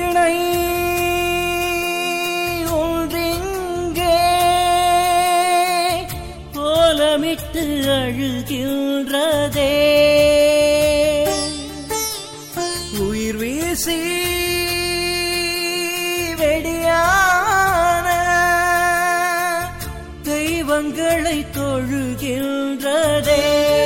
வீணை ஒன்றிங்கே கோலமிட்டு அழுகின்றதே உயிர் வீசி வெடியான தெய்வங்களை தொழுகின்றதே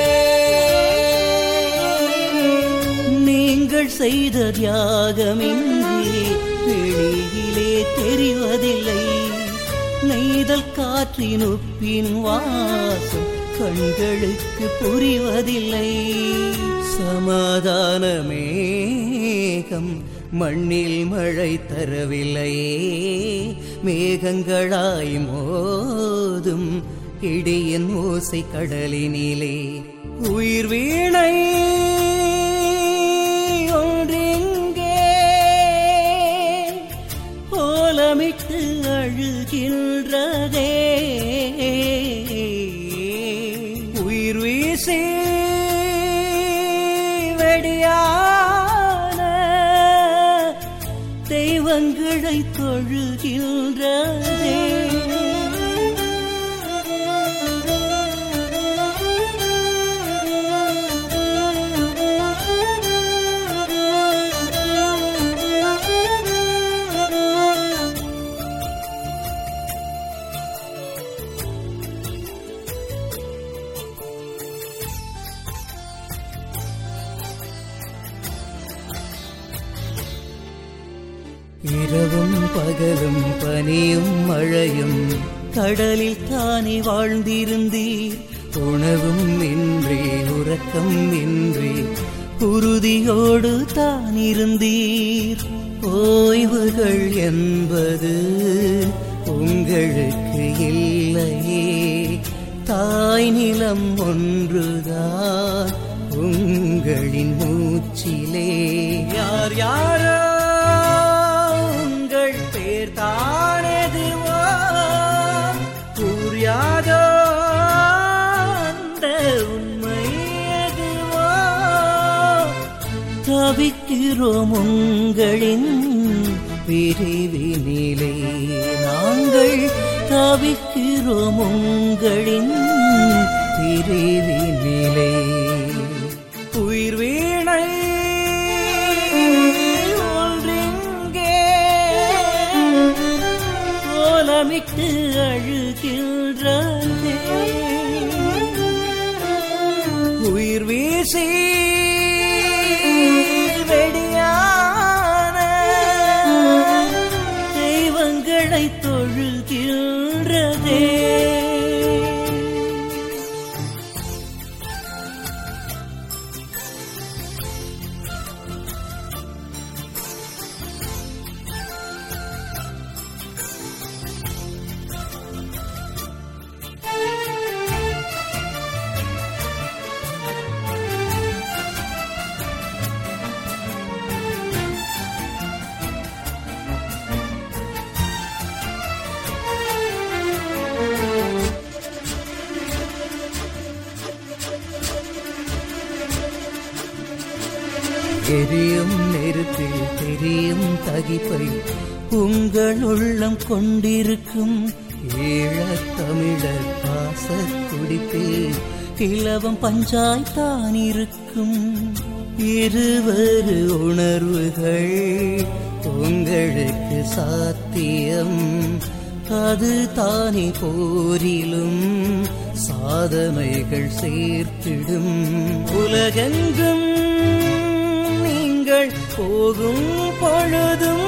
நீங்கள் செய்த தியாகமின்றி வெளியிலே தெரிவதில்லை நெய்தல் காற்றின் உப்பின் வாசம் கண்களுக்கு புரிவதில்லை சமாதான மேகம் மண்ணில் மழை தரவில்லையே மேகங்களாய் மோதும் இடியின் ஓசை கடலினிலே உயிர் வீணை ஒன்றிங்கே ஓலமிட்டு அழுகின்றதே உயிர் வீசி வெடியான தெய்வங்களை தொழுகின்றதே இரவும் பகலும் பனியும் மழையும் கடலில் தானே வாழ்ந்திருந்தீர் உணவும் இன்றி உறக்கம் இன்றி உறுதியோடு தான் இருந்தீர் ஓய்வுகள் என்பது உங்களுக்கு இல்லையே தாய் நிலம் ஒன்றுதான் உங்களின் மூச்சிலே யார் யாரோ உங்கள் பேர் தானெதுவோ புரியாதோ அந்த உண்மை எதுவோ தவிக்கிறோம் உங்களின் பிரிவினிலே நாங்கள் தவிக்கிறோம் உங்களின் பிரிவினிலே உயிர் வீணை ஒன்றிங்கே கோலமிட்டு அழுகின்றதே உயிர் வீசி வெடியான தெய்வங்களை தொழுகின்றதே எரியும் நெருப்பில் தெரியும் தகிப்பை உங்கள் உள்ளம் கொண்டிருக்கும் ஈழத் தமிழர் பாச துடிப்பில் இலவம் பஞ்சாய்த்தான் இருக்கும் இருவரு உணர்வுகள் உங்களுக்கு சாத்தியம் அது தானே போரிலும் சாதனைகள் சேர்த்திடும் உலகெங்கும் நீங்கள் போகும் பொழுதும்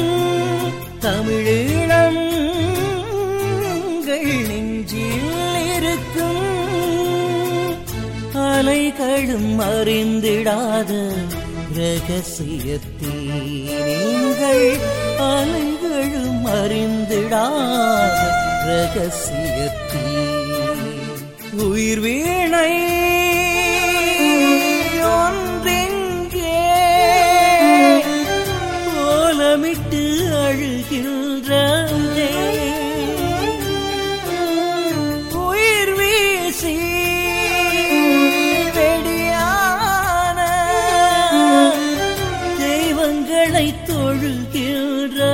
தமிழீழம் உங்கள் நெஞ்சில் இருக்கும் அலைகளும் அறிந்திடாத ரகசியத்தை நீங்கள் அலைகளும் அறிந்திடாத ரகசியத்தை உயிர் வீணை ஒன்றெங்கே கோலமிட்டு அழுகின்றதே உயிர் வீசி வெடியான தெய்வங்களை தொழுகின்றதே நின்ற